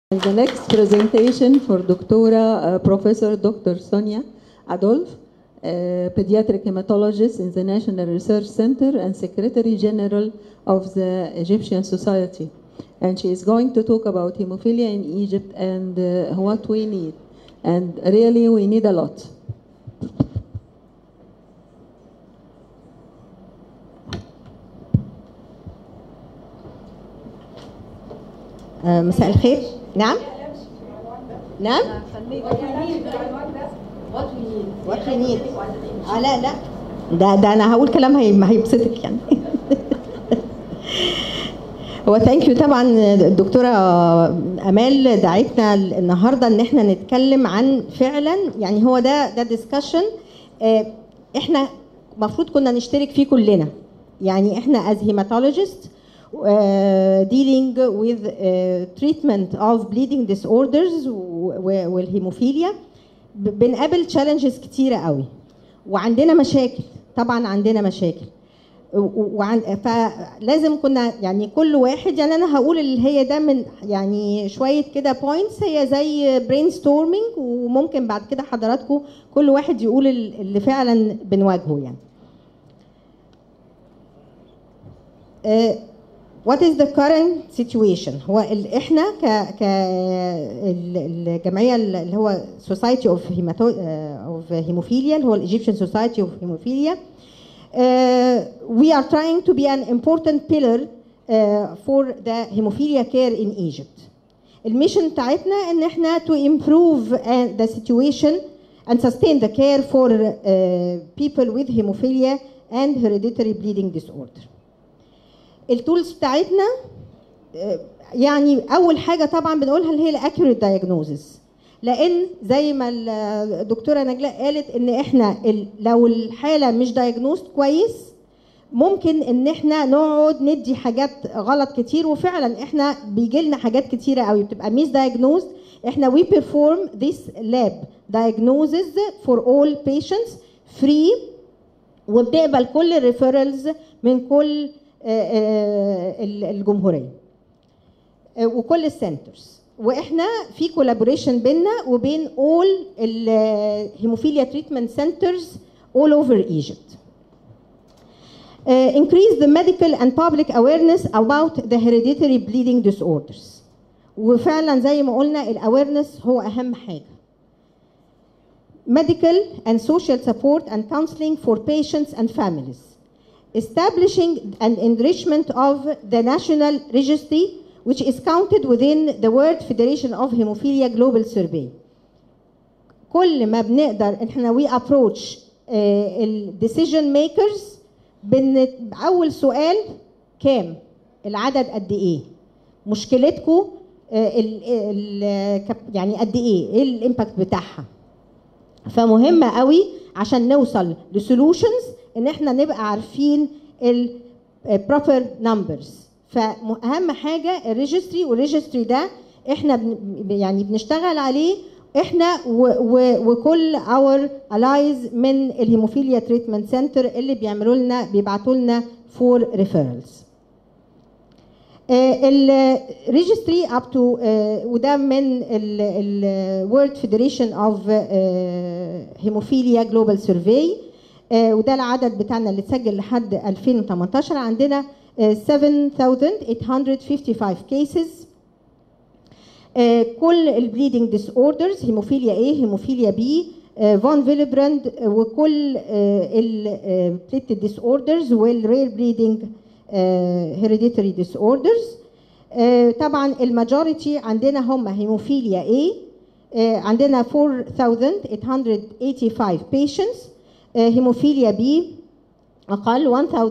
And the next presentation for Doctora uh, Professor Dr. Sonia Adolf, uh, pediatric hematologist in the National Research Center and Secretary General of the Egyptian Society. And she is going to talk about hemophilia in Egypt and uh, what we need. And really, we need a lot. آه، مساء الخير نعم نعم وات وي نيد اه لا لا ده ده انا هقول كلام هي- هيبسطك يعني هو ثانك يو طبعا الدكتوره امال دعتنا النهارده ان احنا نتكلم عن فعلا يعني هو ده ده ديسكشن احنا المفروض كنا نشترك فيه كلنا يعني احنا از هيماتولوجيست dealing with uh, treatment of bleeding disorders و- والهيموفيليا ب- بنقابل challenges كتيرة قوي وعندنا مشاكل طبعا عندنا مشاكل و- و- وعن فلازم كنا يعني كل واحد يعني انا هقول اللي هي ده من يعني شويه كده بوينتس هي زي برين ستورمينج وممكن بعد كده حضراتكم كل واحد يقول ال- اللي فعلا بنواجهه يعني آه، what is the current situation هو ال- احنا ك ك ال- الجمعيه اللي هو Society of Hemato آه، of Hemophilia اللي هو ال Egyptian Society of Hemophilia uh, we are trying to be an important pillar uh, for the hemophilia care in Egypt. الميشن بتاعتنا ان احنا to improve uh, the situation and sustain the care for uh, people with hemophilia and hereditary bleeding disorder. التولز بتاعتنا آه، يعني اول حاجه طبعا بنقولها اللي هي الاكيوريت دايجنوزس لان زي ما الدكتوره نجلاء قالت ان احنا ال- لو الحاله مش دايجنوست كويس ممكن ان احنا نقعد ندي حاجات غلط كتير وفعلا احنا بيجي لنا حاجات كتيره قوي بتبقى ميس دايجنوزد احنا we perform this lab diagnosis for all patients free وبنقبل كل الريفيرالز من كل آه، آه، ال- الجمهوريه آه، وكل السنترز واحنا في كولابوريشن بيننا وبين all الهيموفيليا تريتمنت سنترز all over Egypt. Uh, increase the medical and public awareness about the hereditary bleeding disorders. وفعلا زي ما قلنا الاويرنس هو اهم حاجه. medical and social support and counseling for patients and families. Establishing an enrichment of the national registry, which is counted within the World Federation of Hemophilia Global Survey. كل ما بنقدر احنا we approach ال decision makers بن اول سؤال كام العدد قد ايه مشكلتكم ال ال يعني قد ايه ايه الامباكت بتاعها فمهمة قوي عشان نوصل لسولوشنز ان احنا نبقى عارفين ال proper numbers فاهم حاجة الريجستري والريجستري ده احنا بن يعني بنشتغل عليه احنا و و وكل اور الايز من الهيموفيليا تريتمنت سنتر اللي بيعملوا لنا بيبعتوا لنا فور ريفيرالز الريجستري اب تو وده من الورد فيدريشن اوف هيموفيليا جلوبال سيرفي وده العدد بتاعنا اللي اتسجل لحد 2018 عندنا آه، 7855 cases آه، كل البليدنج ديس اوردرز هيموفيليا A هيموفيليا B فون فيلبراند وكل البليتد ديس اوردرز والرير بليدنج هيريديتري ديس اوردرز طبعا الماجوريتي عندنا هم هيموفيليا A آه، عندنا 4885 patients هيموفيليا B اقل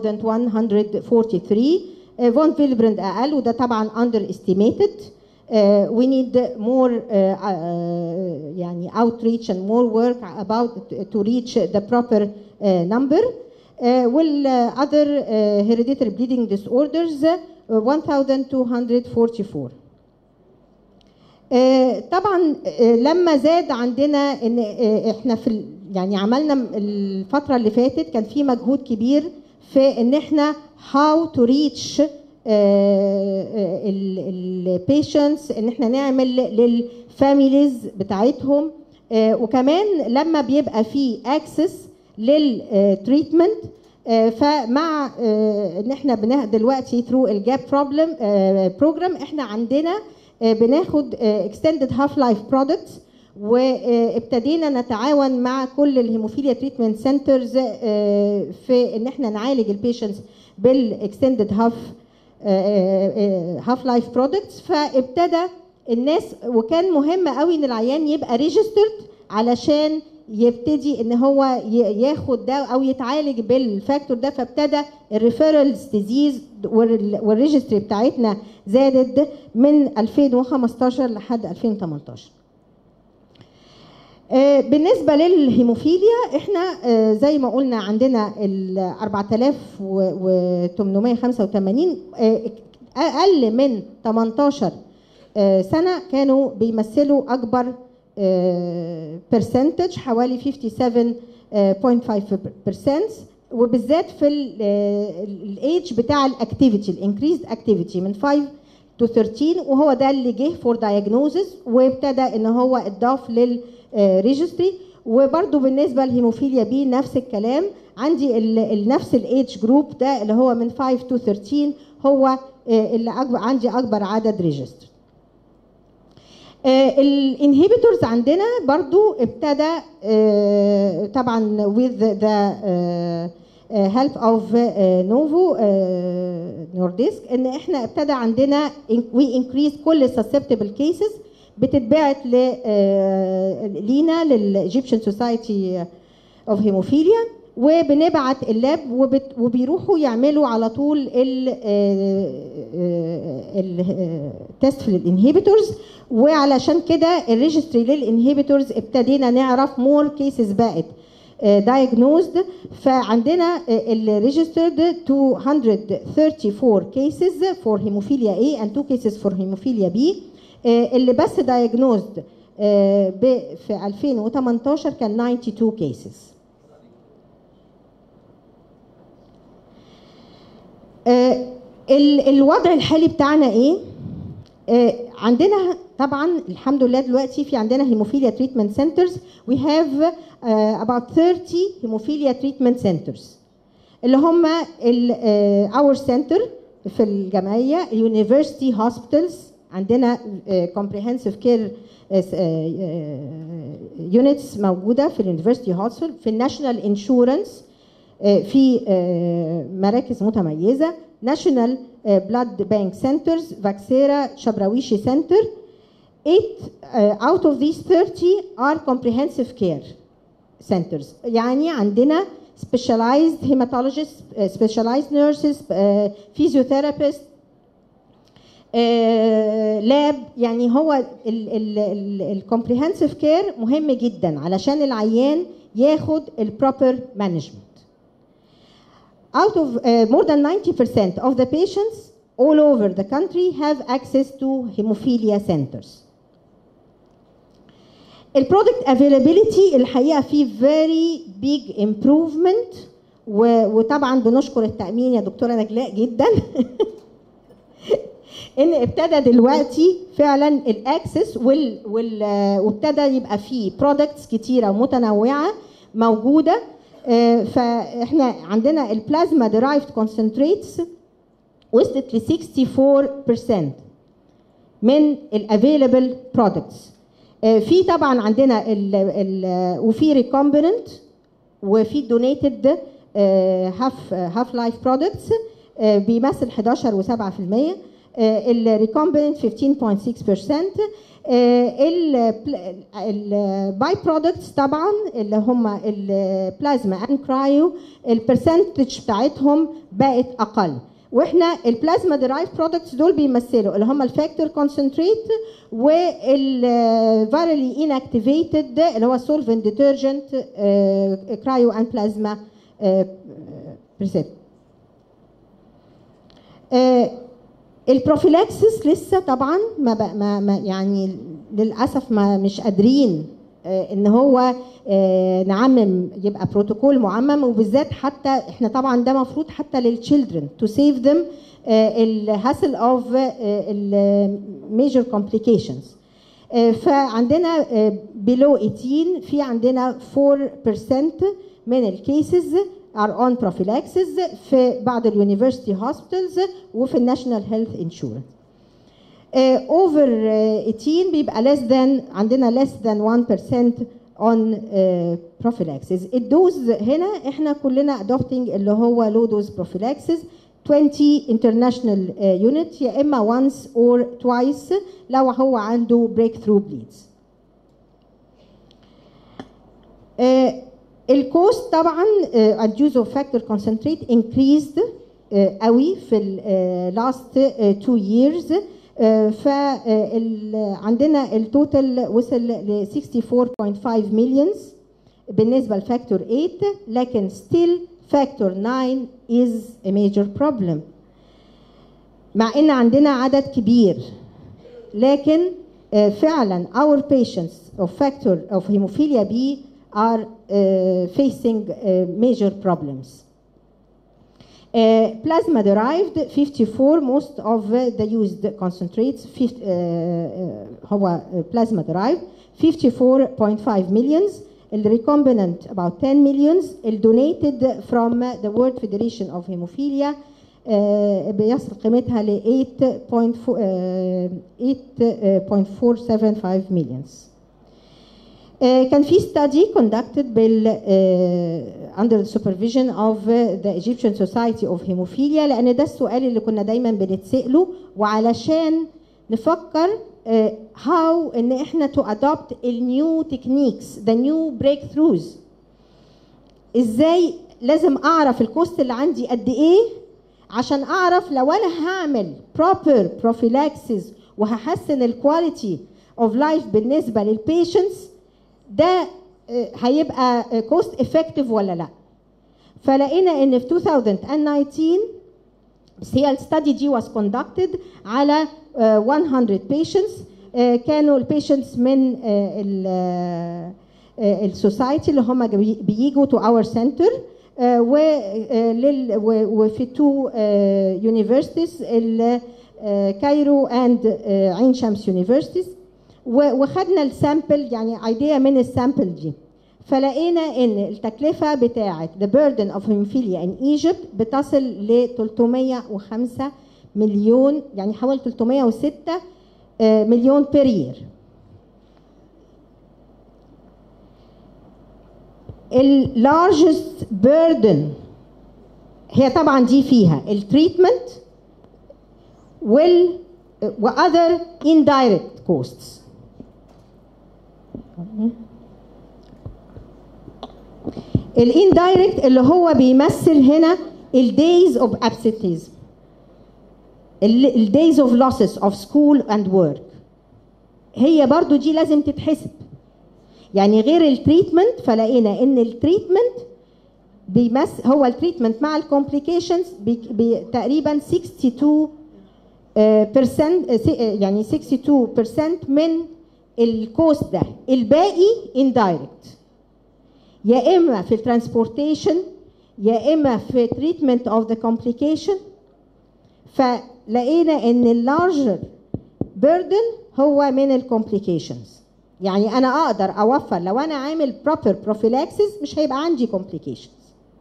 1143 فون فيلبرند اقل وده طبعا اندر استيميتد we need more uh, uh, يعني outreach and more work about to reach the proper uh, number uh, وال other uh, hereditary bleeding disorders uh, 1244 آه، طبعا آه، لما زاد عندنا ان آه، احنا في ال- يعني عملنا م- الفتره اللي فاتت كان في مجهود كبير في ان احنا how to reach البيشنتس ان احنا نعمل للفاميليز بتاعتهم آه، وكمان لما بيبقى في اكسس للتريتمنت فمع آه، ان احنا بناخد دلوقتي ثرو الجاب بروبلم بروجرام احنا عندنا آه، بناخد اكستندد هاف لايف برودكتس وابتدينا نتعاون مع كل الهيموفيليا تريتمنت سنترز في ان احنا نعالج البيشنتس بالاكستندد هاف هاف لايف برودكتس فابتدى الناس وكان مهم قوي ان العيان يبقى ريجسترد علشان يبتدي ان هو ي- ياخد ده او يتعالج بالفاكتور ده فابتدى الريفيرالز ديزيز والريجستري بتاعتنا زادت من 2015 لحد 2018 آه، بالنسبه للهيموفيليا احنا آه، زي ما قلنا عندنا ال 4885 آه، اقل من 18 آه، سنه كانوا بيمثلوا اكبر برسنتج حوالي 57.5% وبالذات في الايدج بتاع الاكتيفيتي الانكريزد اكتيفيتي من 5 تو 13 وهو ده اللي جه فور دايجنوزز وابتدى ان هو اتضاف للريجستري وبرده بالنسبه للهيموفيليا بي نفس الكلام عندي ال- ال- نفس الايدج جروب ده اللي هو من 5 تو 13 هو آه، اللي أكبر عندي اكبر عدد ريجستر الانهبيتورز عندنا برضو ابتدى آه، طبعا with the آه، آه، help of آه، نوفو آه، نورديسك ان احنا ابتدى عندنا we increase كل susceptible cases بتتبعت ل آه، لينا للايجيبشن سوسايتي اوف هيموفيليا وبنبعت اللاب وبت وبيروحوا يعملوا على طول التست في الانهبيتورز وعلشان كده الريجستري للانهبيتورز ابتدينا نعرف مور كيسز بقت diagnosed فعندنا الريجسترد 234 cases for hemophilia A and 2 cases for hemophilia B آه، اللي بس diagnosed آه، ب- في 2018 كان 92 cases آه، ال- الوضع الحالي بتاعنا ايه؟ آه، عندنا طبعا الحمد لله دلوقتي في عندنا هيموفيليا تريتمنت سنترز وي هاف about 30 هيموفيليا تريتمنت سنترز اللي هم اور سنتر في الجمعيه يونيفرسيتي هوسبيتالز عندنا كومبريهنسيف كير يونتس موجوده في اليونيفرسيتي هوسبيتال في الناشونال انشورنس في آه، مراكز متميزه ناشونال بلاد بانك سنترز فاكسيرا شبراويشي سنتر 8 out of these 30 are comprehensive care centers يعني عندنا specialized hematologists uh, specialized nurses uh, physiotherapists لاب يعني هو الكومبريهنسيف كير مهم جدا علشان العيان ياخد البروبر مانجمنت out of uh, more than 90% of the patients all over the country have access to hemophilia centers البرودكت افيلابيلتي الحقيقه في very big improvement و- وطبعا بنشكر التامين يا دكتوره نجلاء جدا ان ابتدى دلوقتي فعلا الاكسس وال, وال وابتدى يبقى فيه برودكتس كتيره ومتنوعه موجوده آه، فاحنا عندنا البلازما ديرايفد كونسنتريتس وصلت ل 64% من الافيلبل برودكتس في طبعا عندنا ال ال وفي ريكومبيننت وفي دونيتد هاف هاف لايف برودكتس بيمثل 11 و7% الريكومبيننت 15.6% الباي برودكتس طبعا اللي هم البلازما اند كرايو البرسنتج بتاعتهم بقت اقل واحنا البلازما ديرايف برودكتس دول بيمثلوا اللي هم الفاكتور كونسنتريت والفيرالي انكتيفيتد اللي هو سولفنت ديترجنت كرايو اند بلازما بريسيت البروفيلاكسس لسه طبعا ما, بق- ما, ما يعني للاسف ما مش قادرين آه، ان هو آه، نعمم يبقى بروتوكول معمم وبالذات حتى احنا طبعا ده مفروض حتى للتشيلدرن تو سيف ذم الهاسل اوف الميجر كومبليكيشنز فعندنا below 18 في عندنا 4% من الكيسز are on prophylaxis في بعض اليونيفرسيتي هوسبيتالز وفي الناشونال هيلث انشورنس اوفر 18 بيبقى less than عندنا less than 1% on uh, prophylaxis الدوز هنا احنا كلنا adopting اللي هو low dose prophylaxis 20 international uh, unit يا اما once or twice لو هو عنده breakthrough bleeds uh, الكوست طبعا uh, adduce of factor concentrate increased uh, قوي في ال uh, last uh, two years فعندنا التوتال وصل ل 64.5 مليونز بالنسبة لفاكتور 8 لكن still فاكتور 9 is a major problem مع ان عندنا عدد كبير لكن uh, فعلا our patients of factor of hemophilia B are uh, facing uh, major problems. Uh, plasma derived 54 most of the used concentrates 50, uh, uh, هو plasma derived 54.5 millions recombinant about 10 millions donated from the World Federation of Hemophilia uh, بيصل قيمتها ل 8.475 millions. Uh, كان في study conducted بال uh, under the supervision of uh, the Egyptian Society of Hemophilia لأن ده السؤال اللي كنا دايما بنتسأله وعلشان نفكر uh, how إن إحنا to adopt ال new techniques the new breakthroughs إزاي لازم أعرف الكوست اللي عندي قد إيه عشان أعرف لو أنا هعمل proper prophylaxis وهحسن الكواليتي of life بالنسبة للبيشنتس ده هيبقى كوست افكتيف ولا لا فلقينا ان في 2019 بس هي الستادي دي was conducted على 100 patients كانوا البيشنتس من السوسايتي اللي هم بيجوا تو اور سنتر وفي تو يونيفرسيتيز كايرو اند عين شمس يونيفرسيتيز وخدنا السامبل يعني ايديا من السامبل دي فلقينا ان التكلفه بتاعه the burden of hemophilia in Egypt بتصل ل 305 مليون يعني حوالي 306 مليون بير يير اللارجست بيردن هي طبعا دي فيها التريتمنت وال واذر indirect costs الاندايركت اللي هو بيمثل هنا الدايز اوف absenteeism الدايز اوف losses of school and work هي برضو دي لازم تتحسب يعني غير التريتمنت فلقينا ان التريتمنت بيمثل هو التريتمنت مع الكومبليكيشنز تقريبا 62 percent يعني 62% من الكوست ده الباقي indirect يا اما في الترانسبورتيشن يا اما في تريتمنت اوف ذا كومبليكيشن فلقينا ان اللارجر بيردن هو من الكومبليكيشنز يعني انا اقدر اوفر لو انا عامل بروبر prophylaxis مش هيبقى عندي complications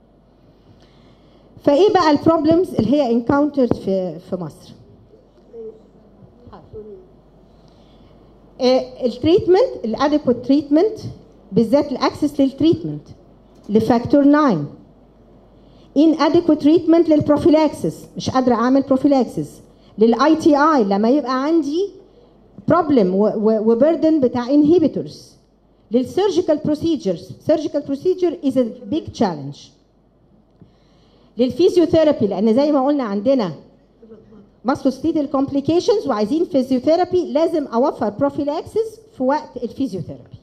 فايه بقى البروبلمز اللي هي انكاونترد في في مصر التريتمنت الادكوت تريتمنت بالذات الاكسس للتريتمنت لفاكتور 9 inadequate treatment للبروفيلاكسس مش قادره اعمل بروفيلاكسس للاي تي اي لما يبقى عندي بروبلم وبردن بتاع inhibitors للسيرجيكال بروسيجرز سيرجيكال بروسيجر از ا بيج تشالنج للفيزيوثيرابي لان زي ما قلنا عندنا ماسكوستيتال كومبليكيشنز وعايزين فيزيوثيرابي لازم اوفر بروفيلاكسس في وقت الفيزيوثيرابي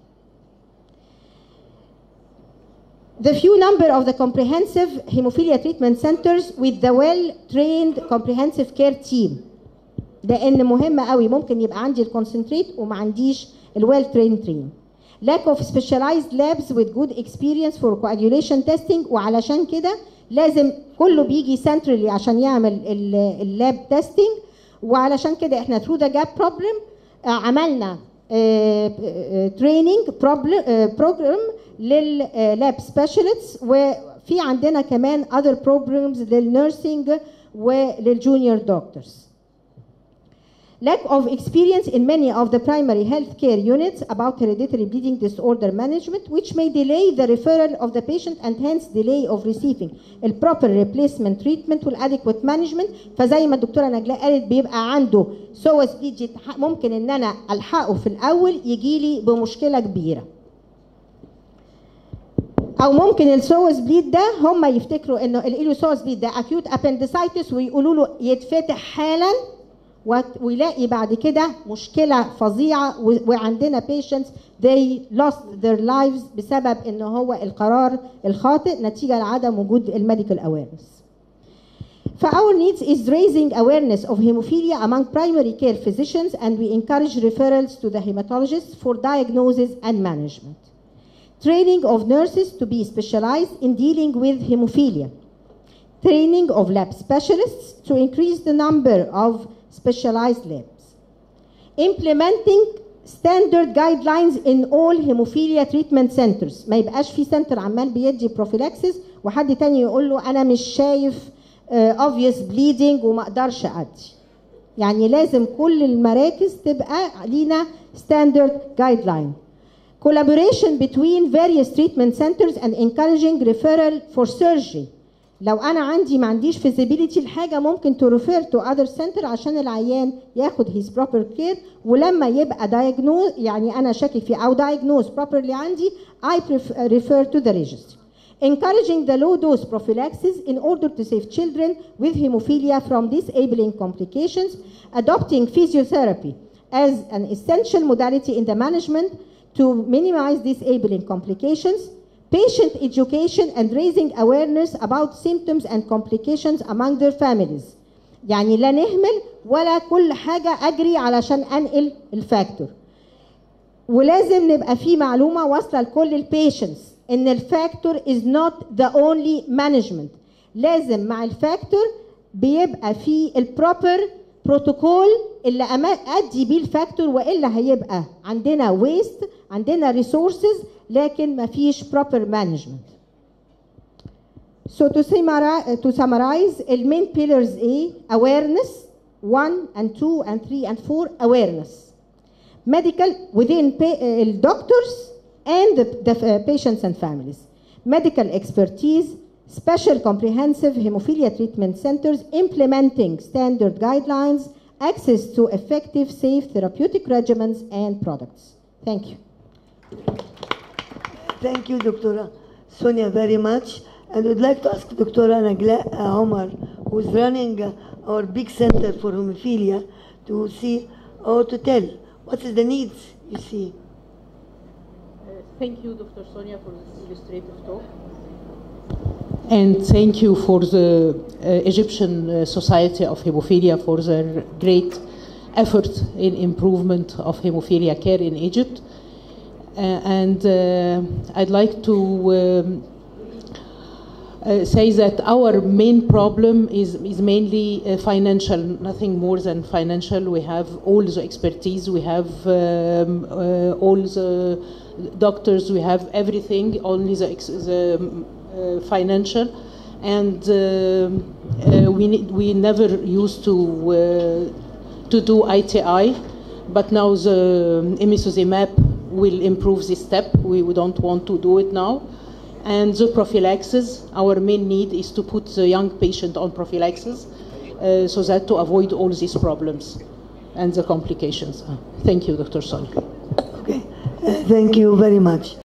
the few number of the comprehensive hemophilia treatment centers with the well-trained comprehensive care team لان مهم قوي ممكن يبقى عندي الكونسنتريت وما عنديش الويل ترين ترين lack of specialized labs with good experience for coagulation testing وعلشان كده لازم كله بيجي centrally عشان يعمل اللاب تيستينج وعلشان كده احنا through the gap problem آه، عملنا تريننج بروجرام لللاب سبيشالستس وفي عندنا كمان other programs للنيرسينج وللجونيور دكتورز lack of experience in many of the primary health care units about hereditary bleeding disorder management, which may delay the referral of the patient and hence delay of receiving a proper replacement treatment والadequate management فزي ما الدكتوره نجلاء قالت بيبقى عنده سوس بليد ممكن ان انا الحقه في الاول يجي لي بمشكله كبيره او ممكن السوس بليد ده هم يفتكروا انه الايلوسوس بليد ده اكيوت ابندسايتس ويقولوا له يتفتح حالا ويلاقي بعد كده مشكله فظيعه وعندنا patients they lost their lives بسبب ان هو القرار الخاطئ نتيجه لعدم وجود الميديكال awareness. فاور needs is raising awareness of hemophilia among primary care physicians and we encourage referrals to the hematologist for diagnosis and management. Training of nurses to be specialized in dealing with hemophilia. Training of lab specialists to increase the number of specialized labs. Implementing standard guidelines in all hemophilia treatment centers ما يبقاش في سنتر عمال بيدي prophylaxis وحد تاني يقول له انا مش شايف uh, obvious bleeding وما اقدرش ادي يعني لازم كل المراكز تبقى لينا standard guideline collaboration between various treatment centers and encouraging referral for surgery لو انا عندي ما عنديش feasibility الحاجه ممكن to refer to other center عشان العيان ياخد his proper care ولما يبقى diagnose يعني انا شاكك فيه او diagnose properly عندي I refer to the registry. Encouraging the low dose prophylaxis in order to save children with hemophilia from disabling complications, adopting physiotherapy as an essential modality in the management to minimize disabling complications, patient education and raising awareness about symptoms and complications among their families. يعني لا نهمل ولا كل حاجة أجري علشان أنقل الفاكتور. ولازم نبقى في معلومة واصلة لكل البيشنتس إن الفاكتور is not the only management. لازم مع الفاكتور بيبقى في البروبر بروتوكول اللي ادي بيه الفاكتور والا هيبقى عندنا ويست عندنا ريسورسز لكن ما فيش proper management. So to summarize, to summarize the main pillars A awareness 1 and 2 and 3 and 4 awareness. Medical within uh, doctors and the, the uh, patients and families. Medical expertise, special comprehensive hemophilia treatment centers implementing standard guidelines, access to effective, safe therapeutic regimens and products. Thank you. Thank you, Dr. Sonia, very much. And we'd like to ask Dr. Nagla uh, Omar, who's running uh, our big center for hemophilia, to see or to tell what is the needs you see. Thank you, Dr. Sonia, for this illustrative talk. And thank you for the uh, Egyptian uh, Society of Hemophilia for their great effort in improvement of hemophilia care in Egypt. Uh, and I'd like to um, uh, say that our main problem is, is mainly uh, financial, nothing more than financial. We have all the expertise, we have um, uh, all the doctors, we have everything, only the, the financial. And we, need, we never used to, to do ITI, but now the imizumab will improve this step. We, we don't want to do it now and the prophylaxis. Our main need is to put the young patient on prophylaxis uh, so that to avoid all these problems and the complications. Thank you, Dr. Sonia. Okay, uh, thank you very much.